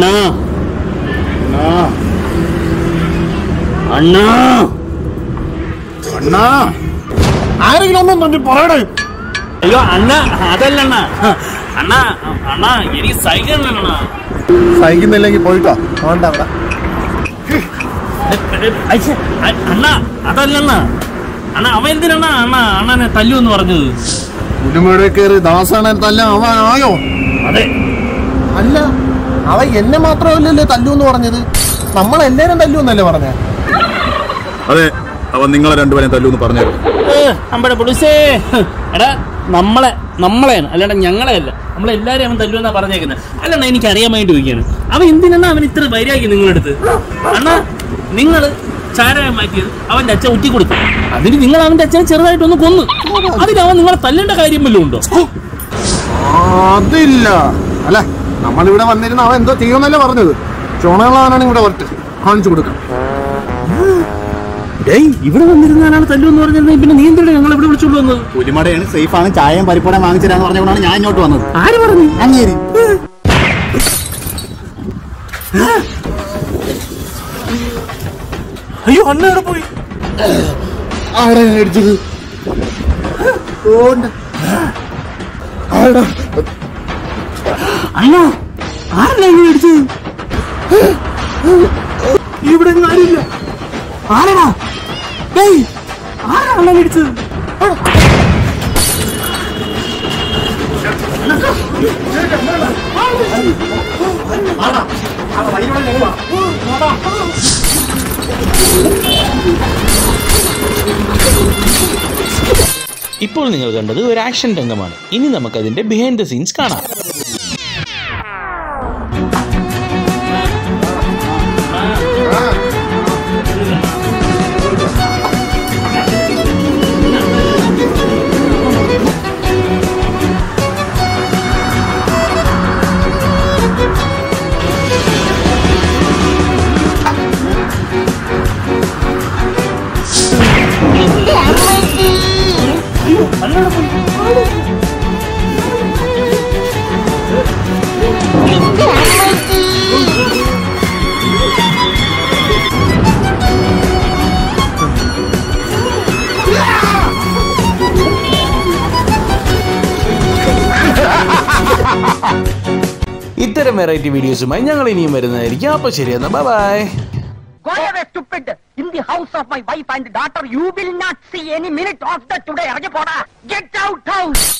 അണ്ണാ അണ്ണാ അണ്ണാ ആരെങ്കിലും ഒന്നും തന്നെ പറയണേ അയ്യോ അണ്ണ അതല്ല അണ്ണ അണ്ണ അണ്ണ എനിക്ക് സൈക്കിൾ അണ്ണ സഹിക്കുന്നില്ലെങ്കിൽ പോയിട്ടോ വേണ്ട അവിടെ അണ്ണ അതല്ല അണ്ണ അണ്ണ അവൻ എന്തിനാ അണ്ണ അണ്ണനെ തല്ലു എന്ന് പറഞ്ഞത് പുലിമേടെ കയറി ദാസാണെ തല്ല അവൻ ആയോ അതെ അല്ല അവ എന്നെ മാത്രമല്ലല്ലേ തല്ലു എന്ന് പറഞ്ഞത് നമ്മളെല്ലാരും തല്ലു എന്നല്ലേ പറഞ്ഞേ അതെ അവൻ നിങ്ങളെ രണ്ടുപേരെയും തല്ലൂന്ന് പറഞ്ഞേരും നമ്മുടെ പുളിസേ എടാ നമ്മളെ നമ്മളെയാണ് അല്ലാണ്ട് ഞങ്ങളെ അല്ല നമ്മളെല്ലാരും അവൻ തല്ലുവെന്നാ പറഞ്ഞേക്കുന്നത് അല്ലണ്ണ എനിക്ക് അറിയാൻ വേണ്ടി ചോദിക്കുകയാണ് അവൻ എന്തിനാണ് അവൻ ഇത്ര വൈരാഗ്യം നിങ്ങളെടുത്ത് അണ്ണാ നിങ്ങൾ ചാരായം മാറ്റിയത് അവന്റെ അച്ഛൻ ഉറ്റി കൊടുത്തു അതിന് നിങ്ങൾ അവന്റെ അച്ഛനെ ചെറുതായിട്ടൊന്ന് കൊന്നു അതിന് അവൻ നിങ്ങളെ തല്ലേണ്ട കാര്യം വല്ലതും ഉണ്ടോ അതില്ല അല്ല നമ്മളിവിടെ വന്നിരുന്ന അവൻ എന്തോ ചെയ്യുമെന്നല്ലേ പറഞ്ഞത് ചുണകളാണ് ഇവിടെ വരട്ട് കാണിച്ചു കൊടുക്കാം ഡേയ് ഇവിടെ വന്നിരുന്നാലാണ് തല്ലുവെന്ന് പറഞ്ഞിരുന്നെങ്കിൽ പിന്നെ നീ എന്തിനാ ഞങ്ങൾ ഇവിടെ വിളിച്ചോണ്ട് വന്നത് പുലിമടയാണ് സേഫ് ആണ് ചായയും പരിപ്പടം വാങ്ങിച്ചു തരാന്ന് പറഞ്ഞുകൊണ്ടാണ് ഞാൻ ഇങ്ങോട്ട് വന്നത് ആര് പറഞ്ഞു അങ്ങേരി അയ്യോ അണ്ണ എവിടെ പോയി ആരാ അടിച്ചത് ഓണ്ട ആരാ അണ്ണ ആരല്ല ഇങ്ങനെ അടിച്ചത് ഇവിടെ ഒന്നും ആരുമില്ല ആരാടാ ഡേയ് ആരാ അണ്ണൻ അടിച്ചത് ഇപ്പോൾ നിങ്ങൾ കണ്ടത് ഒരു ആക്ഷൻ രംഗമാണ് ഇനി നമുക്കതിന്റെ ബിഹൈൻഡ് ദ സീൻസ് കാണാം ഇത്തരം വെറൈറ്റി വീഡിയോസുമായി ഞങ്ങൾ ഇനിയും വരുന്നതായിരിക്കും അപ്പോൾ ശരി എന്നാൽ bye Go away, stupid! In the house of my wife and daughter, you will not see any minute of the today. Get out, house!